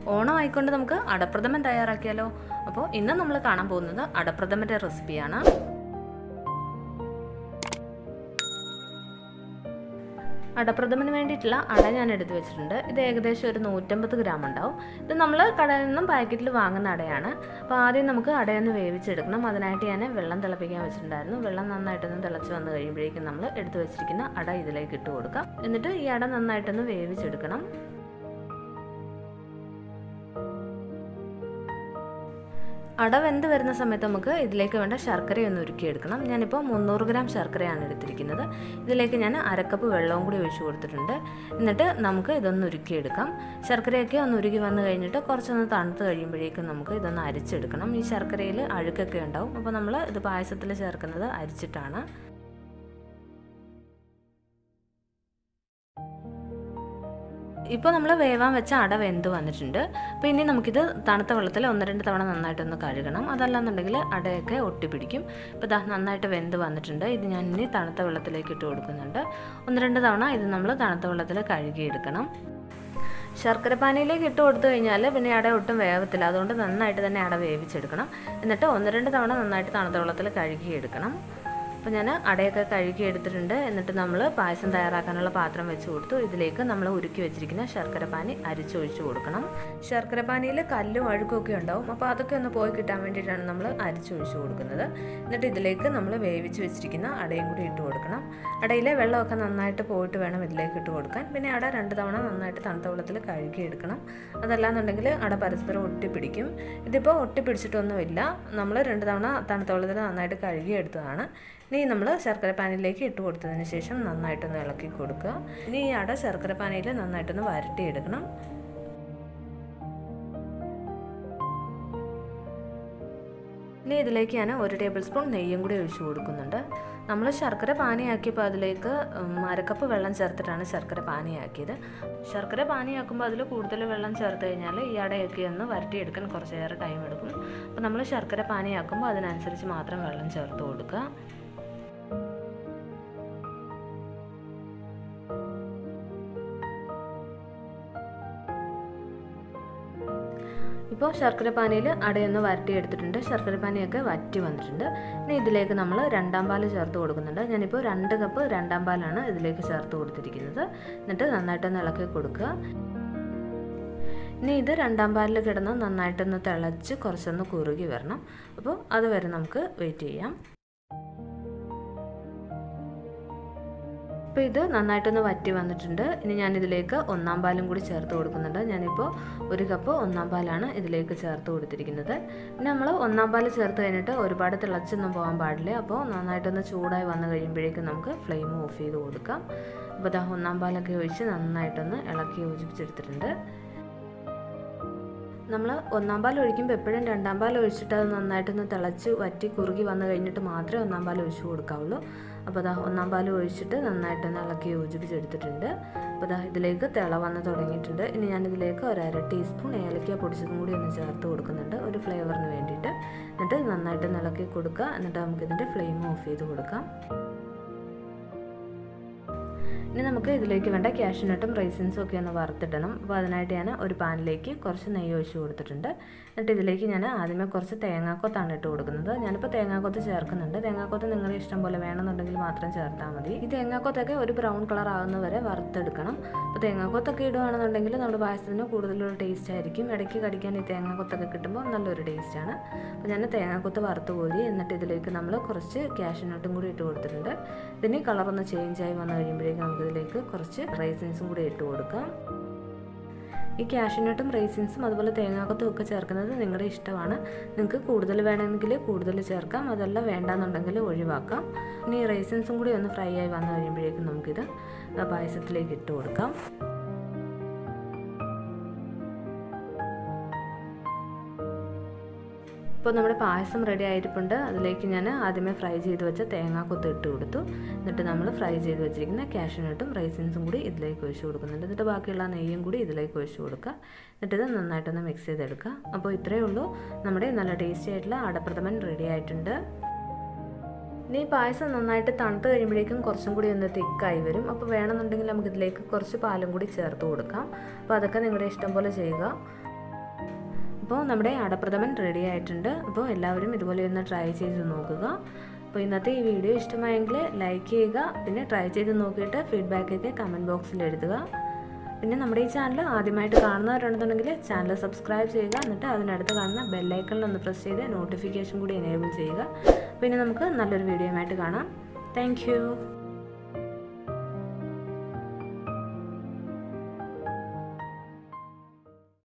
ഓണം ആയിക്കൊണ്ട് നമുക്ക് അടപ്രഥമൻ തയ്യാറാക്കിയാലോ അപ്പോൾ ഇന്ന് നമ്മൾ കാണാൻ പോകുന്നത് അടപ്രഥമൻ്റെ റെസിപ്പിയാണ് അടപ്രഥമന് വേണ്ടിയിട്ടുള്ള അട ഞാൻ എടുത്തു വെച്ചിട്ടുണ്ട് ഇത് ഏകദേശം ഒരു നൂറ്റമ്പത് ഗ്രാം ഉണ്ടാവും ഇത് നമ്മൾ കടയിൽ നിന്നും പാക്കറ്റിൽ വാങ്ങുന്ന അടയാണ് അപ്പോൾ ആദ്യം നമുക്ക് അടയൊന്ന് വേവിച്ചെടുക്കണം അതിനായിട്ട് ഞാൻ വെള്ളം തിളപ്പിക്കാൻ വെച്ചിട്ടുണ്ടായിരുന്നു വെള്ളം നന്നായിട്ടൊന്ന് തിളച്ച് വന്നു കഴിയുമ്പോഴേക്കും നമ്മൾ എടുത്തു വെച്ചിരിക്കുന്ന അട ഇതിലേക്ക് ഇട്ട് കൊടുക്കാം എന്നിട്ട് ഈ അട നന്നായിട്ടൊന്ന് വേവിച്ചെടുക്കണം അട വെന്ത് വരുന്ന സമയത്ത് നമുക്ക് ഇതിലേക്ക് വേണ്ട ശർക്കരയൊന്ന് ഉരുക്കിയെടുക്കണം ഞാനിപ്പോൾ മുന്നൂറ് ഗ്രാം ശർക്കരയാണ് എടുത്തിരിക്കുന്നത് ഇതിലേക്ക് ഞാൻ അരക്കപ്പ് വെള്ളവും കൂടി ഒഴിച്ചു കൊടുത്തിട്ടുണ്ട് എന്നിട്ട് നമുക്ക് ഇതൊന്ന് ഉരുക്കിയെടുക്കാം ശർക്കരയൊക്കെ ഒന്ന് ഉരുക്കി വന്നു കഴിഞ്ഞിട്ട് കുറച്ചൊന്ന് തണുത്ത് കഴിയുമ്പോഴേക്കും നമുക്ക് ഇതൊന്ന് അരിച്ചെടുക്കണം ഈ ശർക്കരയിൽ അഴുക്കൊക്കെ ഉണ്ടാവും അപ്പോൾ നമ്മൾ ഇത് പായസത്തിൽ ചേർക്കുന്നത് അരിച്ചിട്ടാണ് ഇപ്പോൾ നമ്മൾ വേവാൻ വെച്ച അട വെന്ത് വന്നിട്ടുണ്ട് അപ്പോൾ ഇനി നമുക്കിത് തണുത്ത വെള്ളത്തിൽ ഒന്ന് രണ്ട് തവണ നന്നായിട്ടൊന്ന് കഴുകണം അതല്ലാന്നുണ്ടെങ്കിൽ അടയൊക്കെ ഒട്ടിപ്പിടിക്കും ഇപ്പോൾ ഇതാ നന്നായിട്ട് വെന്ത് വന്നിട്ടുണ്ട് ഇത് ഞാൻ ഇനി തണുത്ത വെള്ളത്തിലേക്ക് ഇട്ട് കൊടുക്കുന്നുണ്ട് ഒന്ന് രണ്ട് തവണ ഇത് നമ്മൾ തണുത്ത വെള്ളത്തിൽ കഴുകിയെടുക്കണം ശർക്കര പാനിയിലേക്ക് ഇട്ട് കൊടുത്തു കഴിഞ്ഞാൽ പിന്നെ അട ഒട്ടും വേവത്തില്ല അതുകൊണ്ട് നന്നായിട്ട് തന്നെ അട വേവിച്ചെടുക്കണം എന്നിട്ട് ഒന്ന് രണ്ട് തവണ നന്നായിട്ട് തണുത്ത വെള്ളത്തിൽ കഴുകിയെടുക്കണം അപ്പോൾ ഞാൻ അടയൊക്കെ കഴുകി എടുത്തിട്ടുണ്ട് എന്നിട്ട് നമ്മൾ പായസം തയ്യാറാക്കാനുള്ള പാത്രം വെച്ച് കൊടുത്തു ഇതിലേക്ക് നമ്മൾ ഉരുക്കി വെച്ചിരിക്കുന്ന ശർക്കര പാനി അരിച്ചൊഴിച്ച് കൊടുക്കണം ശർക്കര പാനിയിൽ കല്ലും അഴുക്കും ഒക്കെ ഉണ്ടാവും അപ്പോൾ അതൊക്കെ ഒന്ന് പോയി കിട്ടാൻ വേണ്ടിയിട്ടാണ് നമ്മൾ അരിച്ചൊഴിച്ച് കൊടുക്കുന്നത് എന്നിട്ട് ഇതിലേക്ക് നമ്മൾ വേവിച്ച് വെച്ചിരിക്കുന്ന അടയും കൂടി ഇട്ട് കൊടുക്കണം അടയിലെ വെള്ളമൊക്കെ നന്നായിട്ട് പോയിട്ട് വേണം ഇതിലേക്ക് ഇട്ട് കൊടുക്കാൻ പിന്നെ അട രണ്ട് തവണ നന്നായിട്ട് തണുത്ത വെള്ളത്തിൽ കഴുകി എടുക്കണം അതല്ലാന്നുണ്ടെങ്കിൽ അട പരസ്പരം ഒട്ടിപ്പിടിക്കും ഇതിപ്പോൾ ഒട്ടിപ്പിടിച്ചിട്ടൊന്നുമില്ല നമ്മൾ രണ്ട് തവണ തണുത്ത വെള്ളത്തിൽ നന്നായിട്ട് കഴുകി എടുത്തതാണ് ഇനി നമ്മൾ ശർക്കര പാനിലേക്ക് ഇട്ട് കൊടുത്തതിന് ശേഷം നന്നായിട്ടൊന്ന് ഇളക്കി കൊടുക്കുക ഇനി ഈ അട ശർക്കര പാനിയിൽ നന്നായിട്ടൊന്ന് വരട്ടിയെടുക്കണം ഇനി ഇതിലേക്ക് ഞാൻ ഒരു ടേബിൾ സ്പൂൺ നെയ്യും കൂടി ഒഴിച്ചു കൊടുക്കുന്നുണ്ട് നമ്മൾ ശർക്കര പാനിയാക്കിയപ്പോൾ അതിലേക്ക് അരക്കപ്പ് വെള്ളം ചേർത്തിട്ടാണ് ശർക്കര പാനിയാക്കിയത് ശർക്കര പാനിയാക്കുമ്പോൾ അതിൽ കൂടുതൽ വെള്ളം ചേർത്ത് കഴിഞ്ഞാൽ ഈ അടയൊക്കെ ഒന്ന് വരട്ടിയെടുക്കാൻ കുറച്ചേറെ ടൈം എടുക്കും അപ്പോൾ നമ്മൾ ശർക്കര പാനിയാക്കുമ്പോൾ അതിനനുസരിച്ച് മാത്രം വെള്ളം ചേർത്ത് കൊടുക്കുക ഇപ്പോൾ ശർക്കര പാനിയിൽ അടയൊന്ന് വരട്ടിയെടുത്തിട്ടുണ്ട് ശർക്കര പാനിയൊക്കെ വറ്റി വന്നിട്ടുണ്ട് ഇനി ഇതിലേക്ക് നമ്മൾ രണ്ടാം പാല് ചേർത്ത് കൊടുക്കുന്നുണ്ട് ഞാനിപ്പോൾ രണ്ട് കപ്പ് രണ്ടാം പാലാണ് ഇതിലേക്ക് ചേർത്ത് കൊടുത്തിരിക്കുന്നത് എന്നിട്ട് നന്നായിട്ടൊന്ന് ഇളക്കി കൊടുക്കുക ഇനി ഇത് രണ്ടാം പാലിൽ കിടന്ന് നന്നായിട്ടൊന്ന് തിളച്ച് കുറച്ചൊന്ന് കുറുകി വരണം അപ്പോൾ അതുവരെ നമുക്ക് വെയിറ്റ് ചെയ്യാം അപ്പോൾ ഇത് നന്നായിട്ടൊന്ന് വറ്റി വന്നിട്ടുണ്ട് ഇനി ഞാനിതിലേക്ക് ഒന്നാം പാലും കൂടി ചേർത്ത് കൊടുക്കുന്നുണ്ട് ഞാനിപ്പോൾ ഒരു കപ്പ് ഒന്നാം പാലാണ് ഇതിലേക്ക് ചേർത്ത് കൊടുത്തിരിക്കുന്നത് പിന്നെ നമ്മൾ ഒന്നാം പാൽ ചേർത്ത് കഴിഞ്ഞിട്ട് ഒരുപാട് തിളച്ചൊന്നും പോകാൻ പാടില്ല അപ്പോൾ നന്നായിട്ടൊന്ന് ചൂടായി വന്നു കഴിയുമ്പോഴേക്കും നമുക്ക് ഫ്ലെയിം ഓഫ് ചെയ്ത് കൊടുക്കാം അപ്പോൾ ഇതാ ഒന്നാം പാലൊക്കെ ഒഴിച്ച് നന്നായിട്ടൊന്ന് ഇളക്കി യോജിപ്പിച്ചെടുത്തിട്ടുണ്ട് നമ്മൾ ഒന്നാം പാൽ ഒഴിക്കുമ്പോൾ എപ്പോഴും രണ്ടാം പാൽ ഒഴിച്ചിട്ട് അത് നന്നായിട്ടൊന്ന് തിളച്ച് വറ്റി കുറുകി വന്നു കഴിഞ്ഞിട്ട് മാത്രമേ ഒന്നാം പാൽ ഒഴിച്ചു കൊടുക്കാവുള്ളൂ അപ്പോൾ അതാ ഒന്നാം പാൽ ഒഴിച്ചിട്ട് നന്നായിട്ടൊന്ന് ഇളക്കി യോജിപ്പിച്ചെടുത്തിട്ടുണ്ട് അപ്പോൾ അതാ ഇതിലേക്ക് തിള വന്ന് തുടങ്ങിയിട്ടുണ്ട് ഇനി ഞാനിതിലേക്ക് ഒരു അര ടീസ്പൂൺ ഏലക്ക പൊടിച്ചതും കൂടി ഒന്ന് ചേർത്ത് കൊടുക്കുന്നുണ്ട് ഒരു ഫ്ലേവറിന് വേണ്ടിയിട്ട് എന്നിട്ട് നന്നായിട്ട് ഇളക്കി കൊടുക്കുക എന്നിട്ട് നമുക്കിതിൻ്റെ ഫ്ലെയിം ഓഫ് ചെയ്ത് കൊടുക്കാം ഇനി നമുക്ക് ഇതിലേക്ക് വേണ്ട ക്യാഷ്യൂനട്ടും റൈസിൻസും ഒക്കെ ഒന്ന് വറുത്തിടണം അപ്പോൾ അതിനായിട്ട് ഞാൻ ഒരു പാനിലേക്ക് കുറച്ച് നെയ്യ് ഒഴിച്ച് കൊടുത്തിട്ടുണ്ട് എന്നിട്ട് ഇതിലേക്ക് ഞാൻ ആദ്യമേ കുറച്ച് തേങ്ങാക്കൊത്താണ് ഇട്ട് കൊടുക്കുന്നത് ഞാനിപ്പോൾ തേങ്ങാക്കൊത്ത് ചേർക്കുന്നുണ്ട് തേങ്ങാക്കൊത്ത് നിങ്ങളുടെ ഇഷ്ടം പോലെ വേണമെന്നുണ്ടെങ്കിൽ മാത്രം ചേർത്താൽ മതി ഈ തേങ്ങാക്കൊത്തൊക്കെ ഒരു ബ്രൗൺ കളർ ആകുന്ന വരെ വറുത്തെടുക്കണം അപ്പോൾ തേങ്ങാക്കൊത്തൊക്കെ ഇടുകയാണെന്നുണ്ടെങ്കിൽ നമ്മുടെ പായസത്തിന് കൂടുതലൊരു ടേസ്റ്റ് ആയിരിക്കും ഇടയ്ക്ക് കടിക്കാൻ ഈ തേങ്ങാക്കൊത്തൊക്കെ കിട്ടുമ്പോൾ നല്ലൊരു ടേസ്റ്റാണ് അപ്പോൾ ഞാൻ തേങ്ങാക്കൊത്ത് വറുത്ത് കോരി എന്നിട്ട് ഇതിലേക്ക് നമ്മൾ കുറച്ച് ക്യാഷ്യൂനട്ടും കൂടി ഇട്ട് കൊടുത്തിട്ടുണ്ട് ഇതിന് കളറൊന്ന് ചേഞ്ച് ആയി വന്നു കഴിയുമ്പോഴേക്കും നമുക്ക് ഇതിലേക്ക് കുറച്ച് റൈസിൻസും കൂടി ഇട്ട് കൊടുക്കാം ഈ കാഷ്യൂനട്ടും റൈസിൻസും അതുപോലെ തേങ്ങാക്കത്തും ഒക്കെ ചേർക്കുന്നത് നിങ്ങളുടെ ഇഷ്ടമാണ് നിങ്ങൾക്ക് കൂടുതൽ വേണമെങ്കിൽ കൂടുതൽ ചേർക്കാം അതല്ല വേണ്ടാന്നുണ്ടെങ്കിൽ ഒഴിവാക്കാം ഇനി റൈസിൻസും കൂടി ഒന്ന് ഫ്രൈ ആയി വന്നു കഴിയുമ്പോഴേക്കും നമുക്കിത് പായസത്തിലേക്ക് ഇട്ട് കൊടുക്കാം ഇപ്പോൾ നമ്മുടെ പായസം റെഡി ആയിരിപ്പുണ്ട് അതിലേക്ക് ഞാൻ ആദ്യമേ ഫ്രൈ ചെയ്ത് വെച്ച തേങ്ങാക്കൊത്ത് ഇട്ട് കൊടുത്തു എന്നിട്ട് നമ്മൾ ഫ്രൈ ചെയ്ത് വെച്ചിരിക്കുന്ന കാഷ്യൂനട്ടും റൈസിൻസും കൂടി ഇതിലേക്ക് ഒഴിച്ച് കൊടുക്കുന്നുണ്ട് എന്നിട്ട് ബാക്കിയുള്ള നെയ്യും കൂടി ഇതിലേക്ക് ഒഴിച്ച് കൊടുക്കുക എന്നിട്ട് ഇത് നന്നായിട്ടൊന്ന് മിക്സ് ചെയ്തെടുക്കുക അപ്പോൾ ഇത്രയേ ഉള്ളൂ നമ്മുടെ നല്ല ടേസ്റ്റി ആയിട്ടുള്ള അടപ്രഥമൻ റെഡി ആയിട്ടുണ്ട് ഇനി ഈ പായസം നന്നായിട്ട് തണുത്ത് കഴിയുമ്പോഴേക്കും കുറച്ചും കൂടി ഒന്ന് തിക്കായി വരും അപ്പോൾ വേണമെന്നുണ്ടെങ്കിൽ നമുക്ക് ഇതിലേക്ക് കുറച്ച് പാലും കൂടി ചേർത്ത് കൊടുക്കാം അപ്പോൾ അതൊക്കെ നിങ്ങളുടെ ഇഷ്ടം പോലെ ചെയ്യുക അപ്പോൾ നമ്മുടെ അടപ്രഥമൻ റെഡി ആയിട്ടുണ്ട് അപ്പോൾ എല്ലാവരും ഇതുപോലെ ഒന്ന് ട്രൈ ചെയ്ത് നോക്കുക അപ്പോൾ ഇന്നത്തെ ഈ വീഡിയോ ഇഷ്ടമായെങ്കിൽ ലൈക്ക് ചെയ്യുക പിന്നെ ട്രൈ ചെയ്ത് നോക്കിയിട്ട് ഫീഡ്ബാക്കൊക്കെ കമൻറ്റ് ബോക്സിൽ എഴുതുക പിന്നെ നമ്മുടെ ഈ ചാനൽ ആദ്യമായിട്ട് കാണുന്നവരുണ്ടെന്നുണ്ടെങ്കിൽ ചാനൽ സബ്സ്ക്രൈബ് ചെയ്യുക എന്നിട്ട് അതിനടുത്ത് കാണുന്ന ബെല്ലൈക്കണിൽ ഒന്ന് പ്രസ് ചെയ്ത് നോട്ടിഫിക്കേഷൻ കൂടി എനേബിൾ ചെയ്യുക പിന്നെ നമുക്ക് നല്ലൊരു വീഡിയോയുമായിട്ട് കാണാം താങ്ക്